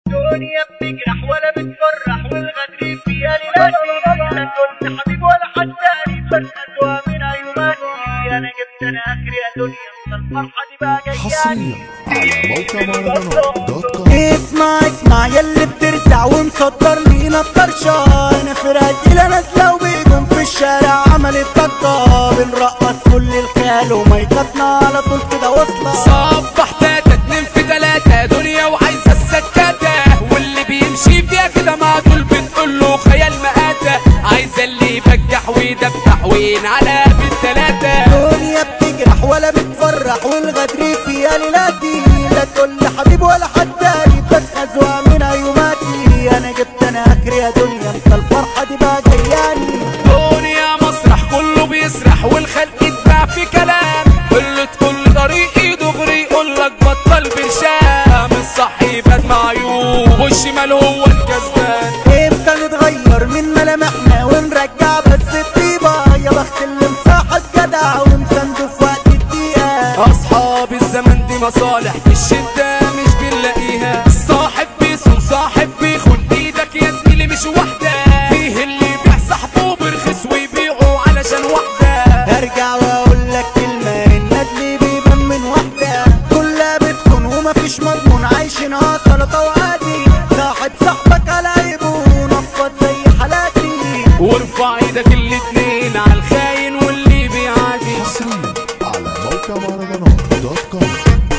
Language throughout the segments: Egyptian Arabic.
الدنيا بتجرح ولا بتفرح والغدر فيها ليلاتي لا كنت حبيب ولا حد تاني فرقتها من عيوناتي انا جبت انا اخري يا دنيا من الفرحه دي بقى حصريا جاياني على موقع مهرجانات دوت كوم اسمع اسمع يلي بترزع ومصدر لينا الطرشة انا فرقتي لا نازلة وبيجم في الشارع عملت ضجة بنرقص كل الخيال وميكاتنا على طول كده واصلة صبح تاتا اتنين في تلاتة دنيا وعايزة السكاتة واللي بيمشي فيها كده مع دول بتقول له خيال مآتة عايزة اللي يفجح ويدبح وينعلق بالتلاتة الدنيا بتجرح ولا بتفرح والغدر فيها ليلاتي لا تقول لي حبيب ولا حد تاني بتخزوها من عيوماتي انا جبت انا اخري يا دنيا انت الفرحة دي بقى جياني دنيا مسرح كله بيسرح والخلق يتباع في كلام كله تقول طريقي دغري يقول لك بطل برشام الصح يبقى معيوب والشمال هو الكسبان امتى نتغير من ملامحنا ونرجع بس الطيبة يا بخت اللي مصاحب جدع ومسنده في وقت الدقيقة اصحاب الزمن دي مصالح في الشدة مش بنلاقيها صاحب بيصون صاحب بيخون ايدك يا زميلي مش واحدة فيه اللي يبيع صاحبه برخص ويبيعه علشان واحدة ارجع واقول لك كلمة الندل بيبان من واحدة كلها بتكون ومفيش مضمون عايشينها سلطة وعادي صاحب صاحبك على عيبه ونفض زي حالاتي وارفع ايدك الاتنين على الخاين واللي بيعادي حصريا على موقع مهرجانات دوت كوم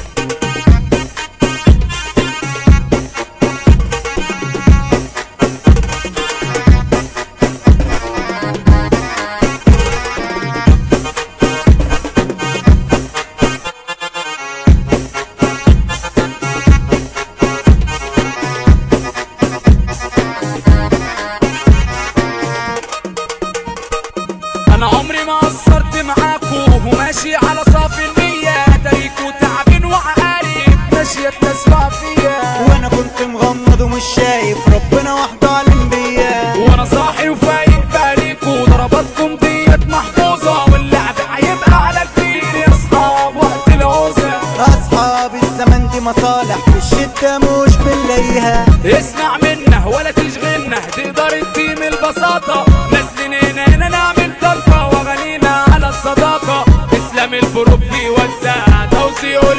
انا عمري ما قصرت معاكو وماشي على صافي النية تاريكو تعبين وعقارب ماشية تسمع فيا وانا كنت مغمض ومش شايف ربنا وحده علم بيا وانا صاحي وفايق باليكو ضرباتكم ديت محفوظة واللعب هيبقى على كبير يا اصحاب وقت العوزة اصحاب الزمن دي مصالح في الشدة مش بنلاقيها اسمع منا ولا تشغلنا تقدر تديم البساطة نازلين هنا هنا نعمل طلقة واغانينا على الصداقة اسلام البروف بيوزع توزيع